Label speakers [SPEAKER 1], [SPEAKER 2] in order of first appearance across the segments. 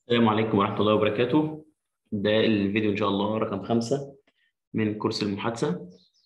[SPEAKER 1] السلام عليكم ورحمة الله وبركاته ده الفيديو إن شاء الله رقم خمسة من كورس المحادثة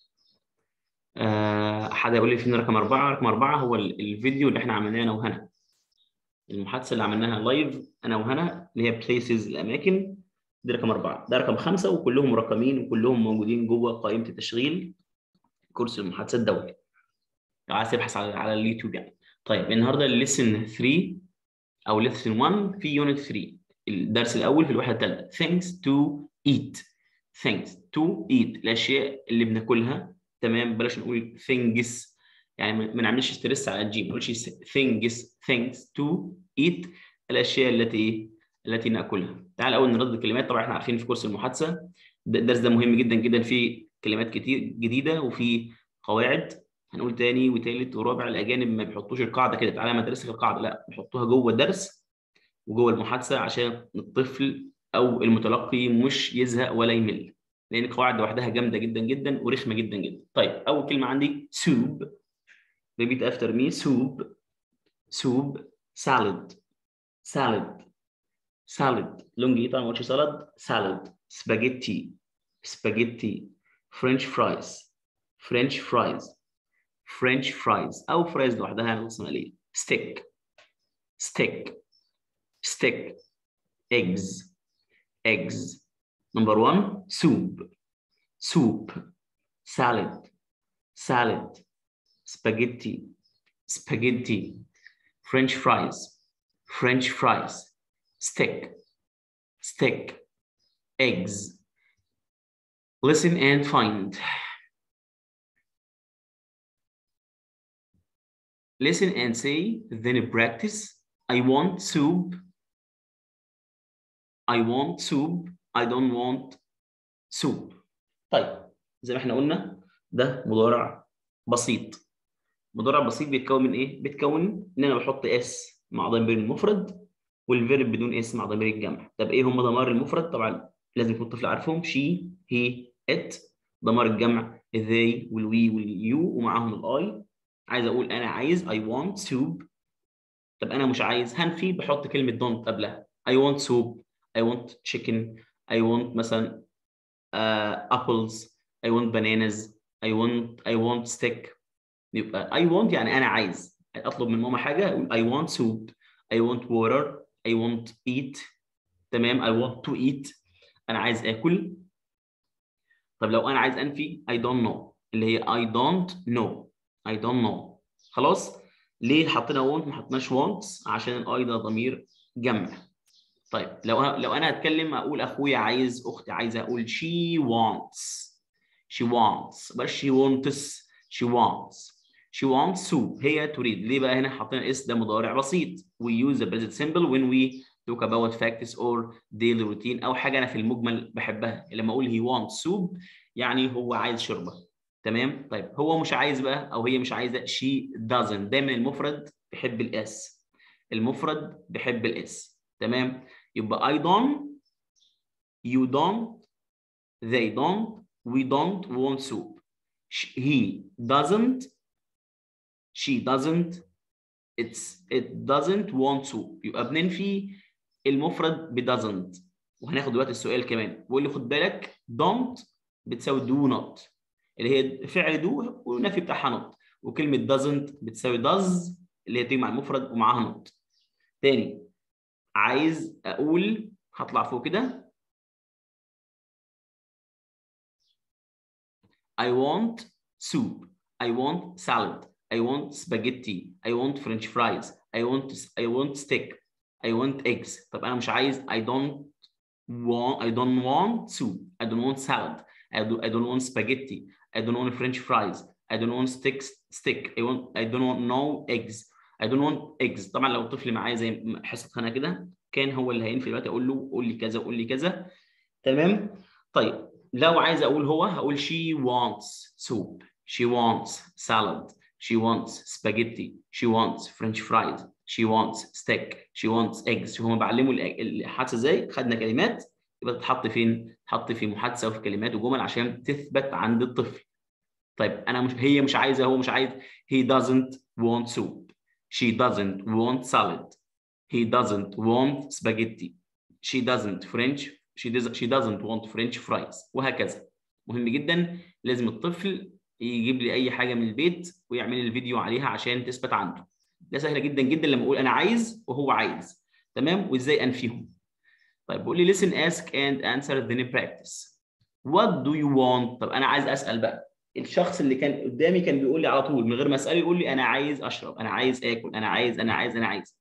[SPEAKER 1] آه، حد يقول لي فين رقم أربعة رقم أربعة هو ال- الفيديو اللي إحنا عملناه أنا وهنا المحادثة اللي عملناها لايف أنا وهنا اللي هي بليسز الأماكن دي رقم أربعة ده رقم خمسة وكلهم مرقمين وكلهم موجودين جوه قائمة التشغيل كورس المحادثة الدولي لو عايز تبحث على على اليوتيوب يعني طيب النهارده الليسن 3 او ليسن 1 في يونت 3 الدرس الاول في الوحده الثالثه things to eat things to eat الاشياء اللي بناكلها تمام بلاش نقول things يعني ما ما نعملش ستريس على الجيم ما نقولش things things to eat الاشياء التي ايه التي ناكلها تعال الاول نرد الكلمات طبعا احنا عارفين في كورس المحادثه ده- الدرس ده مهم جدا جدا فيه كلمات كتير جديده وفي قواعد هنقول تاني وتالت ورابع الاجانب ما بيحطوش القاعده كده تعالى مدرسه القاعده لا بيحطوها جوه الدرس وجوه المحادثه عشان الطفل او المتلقي مش يزهق ولا يمل لان القواعد لوحدها جامده جدا جدا ورخمه جدا جدا طيب اول كلمه عندي soup repeat after me soup soup salad salad salad لونج ايه طبعا ما قلتش salad salad spaghetti spaghetti french fries french fries French fries أو فرايز لوحدها نقسم عليه steak steak steak eggs eggs number one soup soup salad salad spaghetti spaghetti French fries French fries steak steak eggs listen and find Listen and say, then practice. I want soup. I want soup. I don't want soup. طيب زي ما احنا قلنا ده مضارع بسيط. مضارع بسيط بيتكون من ايه؟ بيتكون ان انا بحط اس مع ضمير المفرد والفيرب بدون اس مع ضمير الجمع. طب ايه هم ضمائر المفرد؟ طبعا لازم يكون الطفل عارفهم شي هي ات ضمائر الجمع they والوي واليو ومعاهم الاي عايز اقول انا عايز I want soup طب انا مش عايز هنفي بحط كلمه don't قبلها I want soup I want chicken I want مثلا uh, apples I want bananas I want I want steak يبقى I want يعني انا عايز اطلب من ماما حاجه اقول I want soup I want water I want eat تمام I want to eat انا عايز اكل طب لو انا عايز انفي I don't know اللي هي I don't know I don't know خلاص ليه حطينا want ما حطيناش wants عشان الاي ده ضمير جمع طيب لو أنا لو انا هتكلم اقول اخويا عايز اختي عايزه اقول she wants she wants بس she wants she wants she wants soup هي تريد ليه بقى هنا حطينا اس ده مضارع بسيط we use the present simple when we talk about facts or daily routine او حاجه انا في المجمل بحبها لما اقول he wants soup يعني هو عايز شوربه تمام طيب هو مش عايز بقى او هي مش عايزه she doesn't دايما المفرد بيحب الاس المفرد بيحب الاس تمام يبقى I don't you don't they don't we don't want soup Sh- he doesn't she doesn't it's it doesn't want soup يبقى بننفي المفرد ب doesn't وهناخد دلوقتي السؤال كمان بيقول لي خد بالك don't بتساوي do not اللي هي فعل do والنفي بتاعها not وكلمه doesn't بتساوي does اللي هي تيجي مع المفرد ومعاها not تاني عايز اقول هطلع فوق كده I want soup I want salad I want spaghetti I want french fries I want I want steak I want eggs طب انا مش عايز I don't want I don't want soup I don't want salad I, do, I don't want spaghetti I don't want french fries I don't want steak steak I want I don't want no eggs I don't want eggs طبعا لو الطفل معايا زي حصه خانه كده كان هو اللي هينفي دلوقتي اقول له قول لي كذا قول لي كذا تمام طيب لو عايز اقول هو هقول she wants soup she wants salad she wants spaghetti she wants french fries she wants steak she wants eggs هم بعلموا الأ- الحادثه ازاي خدنا كلمات يبقى تتحط فين تتحط في محادثه وفي كلمات وجمل عشان تثبت عند الطفل طيب انا مش هي مش عايزه هو مش عايز he doesn't want soup she doesn't want salad he doesn't want spaghetti she doesn't French she doesn't she doesn't want French fries وهكذا مهم جدا لازم الطفل يجيب لي اي حاجه من البيت ويعمل لي الفيديو عليها عشان تثبت عنده ده سهله جدا جدا لما اقول انا عايز وهو عايز تمام وازاي انفيهم طيب بيقول لي listen ask and answer then practice what do you want طب انا عايز اسال بقى الشخص اللي كان قدامي كان بيقول لي على طول من غير ما اساله يقول لي انا عايز اشرب انا عايز اكل انا عايز انا عايز انا عايز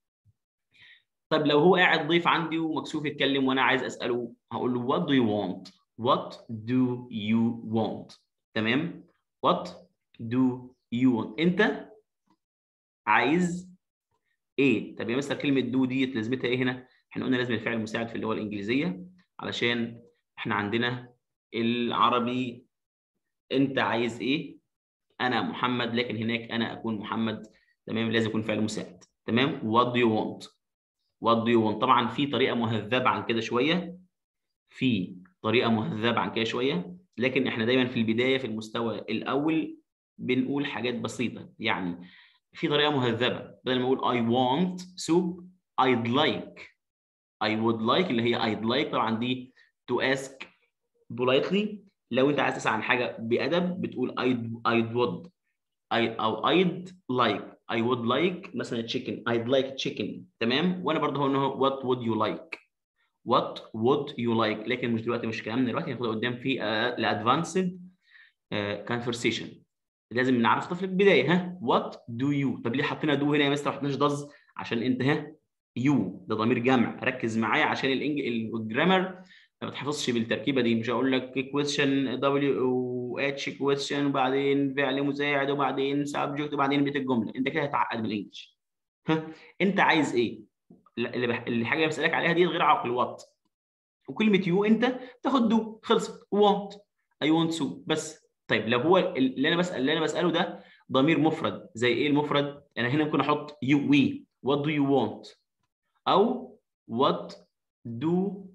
[SPEAKER 1] طب لو هو قاعد ضيف عندي ومكسوف يتكلم وانا عايز اساله هقول له what do you want what do you want تمام what do you want انت عايز ايه طب يا مستر كلمه دو ديت لازمتها ايه هنا احنا قلنا لازم الفعل المساعد في اللغه الانجليزيه علشان احنا عندنا العربي انت عايز ايه انا محمد لكن هناك انا اكون محمد تمام لازم يكون فعل مساعد تمام what do you want what do you want طبعا في طريقه مهذبه عن كده شويه في طريقه مهذبه عن كده شويه لكن احنا دايما في البدايه في المستوى الاول بنقول حاجات بسيطه يعني في طريقه مهذبه بدل ما اقول I want soup I'd like I would like اللي هي I'd like طبعا دي to ask politely لو انت عايز تسال عن حاجه بادب بتقول I'd I'd would I او I'd like I would like مثلا chicken I'd like chicken تمام وانا برضه هقول what would you like what would you like لكن مش دلوقتي مش كلامنا دلوقتي هناخدها قدام في الادفانسد conversation لازم نعرف طفل البدايه ها وات دو يو طب ليه حطينا دو هنا يا مستر ما حطيناش داز عشان انت ها يو ده ضمير جمع ركز معايا عشان الانج الجرامر ما بتحفظش بالتركيبه دي مش هقول لك كويشن دبليو اتش كويشن وبعدين فعل مساعد وبعدين سبجكت وبعدين بيت الجمله انت كده هتعقد من الانجلش ها انت عايز ايه اللي بح... الحاجه اللي بسالك عليها دي غير عقل وات وكلمه يو انت تاخد دو خلصت وانت اي ونت سو بس طيب لو هو اللي انا بسال اللي انا بساله ده ضمير مفرد زي ايه المفرد انا هنا ممكن احط يو وي وات دو يو وانت او وات دو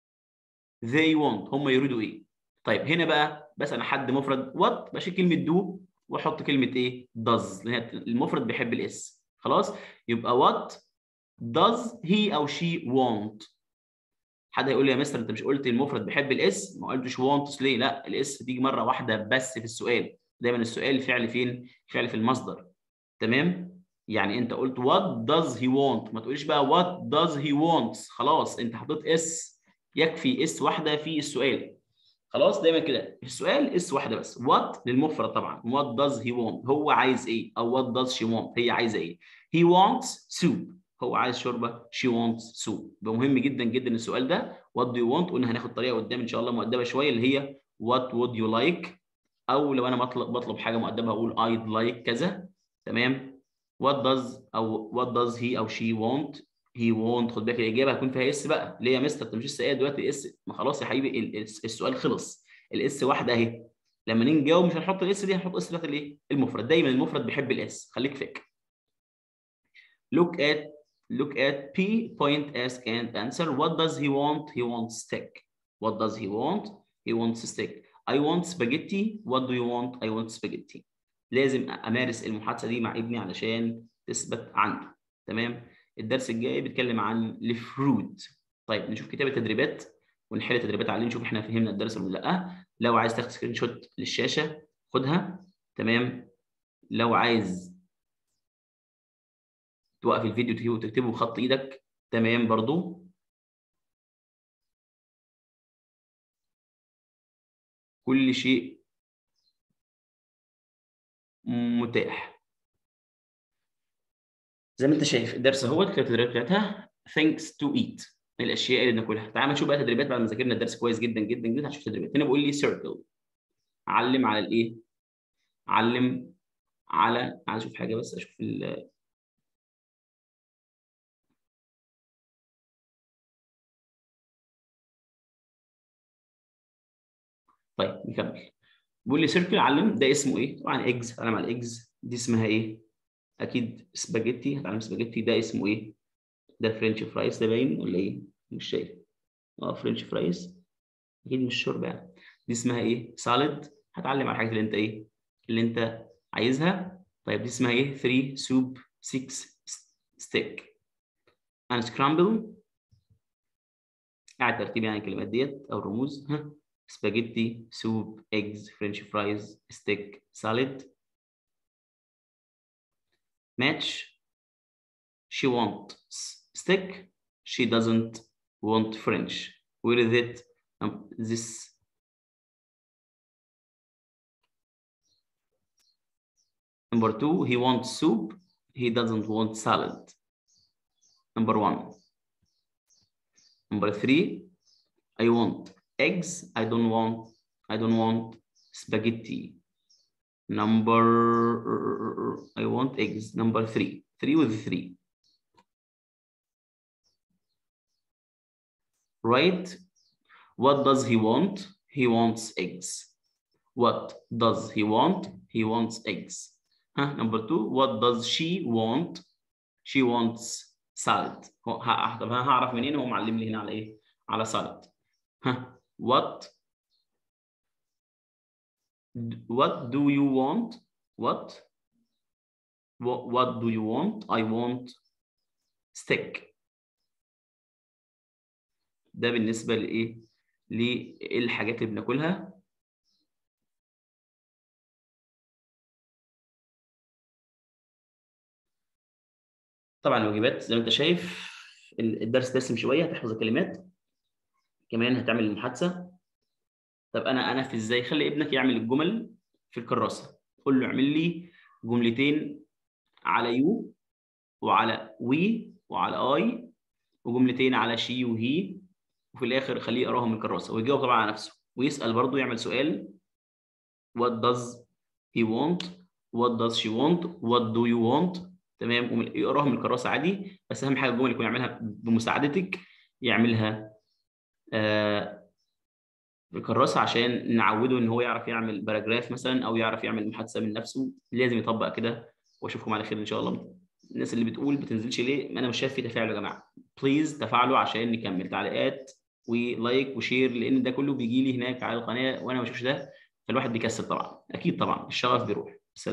[SPEAKER 1] they want هم يريدوا ايه طيب هنا بقى بسال حد مفرد وات بشيل كلمه دو واحط كلمه ايه does لان المفرد بيحب الاس خلاص يبقى وات does he او she want حد هيقول لي يا مستر انت مش قلت المفرد بيحب الاس ما قلتش wants ليه لا الاس تيجي مره واحده بس في السؤال دايما السؤال فعل فين فعل في المصدر تمام يعني انت قلت what does he want ما تقوليش بقى what does he wants خلاص انت حطيت اس يكفي اس واحده في السؤال خلاص دايما كده السؤال اس واحده بس what للمفرد طبعا what does he want هو عايز ايه او what does she want هي عايزه ايه he wants soup هو عايز شوربه she wants soup ده مهم جدا جدا السؤال ده what do you want قلنا هناخد طريقه قدام ان شاء الله مؤدبه شويه اللي هي what would you like او لو انا بطلب بطلب حاجه مؤدبه هقول I'd like كذا تمام what does او what does he او she want he want خد بالك الاجابه هتكون فيها اس بقى ليه يا مستر انت مش لسه قايل دلوقتي اس ما خلاص يا حبيبي السؤال خلص الاس واحده اهي لما نيجي نجاوب مش هنحط الاس دي هنحط اس بتاعت الايه المفرد دايما المفرد بيحب الاس خليك فاكر look at look at P, point, ask, and answer. What does he want? He wants steak. What does he want? He wants steak. I want spaghetti. What do you want? I want spaghetti. لازم امارس المحادثه دي مع ابني علشان تثبت عنده تمام الدرس الجاي بيتكلم عن الفروت طيب نشوف كتاب التدريبات ونحل التدريبات عليه نشوف احنا فهمنا الدرس ولا لا لو عايز تاخد سكرين شوت للشاشه خدها تمام لو عايز توقف الفيديو وتكتبه بخط ايدك تمام برضو كل شيء متاح زي ما انت شايف الدرس اهو كتاب التدريبات بتاعتها things to eat الاشياء اللي بناكلها تعال نشوف بقى تدريبات بعد ما ذاكرنا الدرس كويس جدا جدا جدا هنشوف تدريبات هنا بيقول لي circle علم على الايه علم على عايز اشوف حاجه بس اشوف ال طيب نكمل بيقول لي سيركل علم ده اسمه ايه؟ طبعا ايجز علم على الايجز دي اسمها ايه؟ اكيد سباجيتي هتعلم سباجيتي ده اسمه ايه؟ ده فرنش فرايز ده باين ولا ايه؟ مش شايف اه فرنش فرايز اكيد مش شوربه يعني دي اسمها ايه؟ سالد هتعلم على الحاجات اللي انت ايه؟ اللي انت عايزها طيب دي اسمها ايه؟ 3 سوب 6 ستيك and scramble قاعد ترتيب يعني الكلمات ديت او الرموز ها سباجيتي سوب ايجز فرنش فرايز ستيك سالاد match she want stick she doesn't want french where is it um, this number two he wants soup he doesn't want salad number one number three i want eggs i don't want i don't want spaghetti number i want eggs number three three with three right what does he want he wants eggs what does he want he wants eggs huh? number two what does she want she wants salad هو- ه- طب أنا هعرف منين هو معلم لي هنا على ايه على salad ها what what do you want what what, what do you want I want steak ده بالنسبة لإيه؟ للحاجات اللي بناكلها طبعا الواجبات زي ما انت شايف الدرس دسم شويه هتحفظ الكلمات كمان هتعمل المحادثه طب انا انفذ ازاي خلي ابنك يعمل الجمل في الكراسه قول له اعمل لي جملتين على يو وعلى وي وعلى اي وجملتين على شي وهي وفي الاخر خليه يقراهم من الكراسه ويجاوب طبعا على نفسه ويسال برضه يعمل سؤال what does he want what does she want what do you want تمام ومن- يقراها من الكراسه عادي بس اهم حاجه الجمل يكون يعملها بمساعدتك يعملها آه بالكراسه عشان نعوده ان هو يعرف يعمل باراجراف مثلا او يعرف يعمل محادثه من نفسه لازم يطبق كده واشوفكم على خير ان شاء الله الناس اللي بتقول بتنزلش ليه انا مش شايف في تفاعل يا جماعه بليز تفاعلوا عشان نكمل تعليقات ولايك وشير لان ده كله بيجي لي هناك على القناه وانا ما بشوفش ده فالواحد بيكسل طبعا اكيد طبعا الشغف بيروح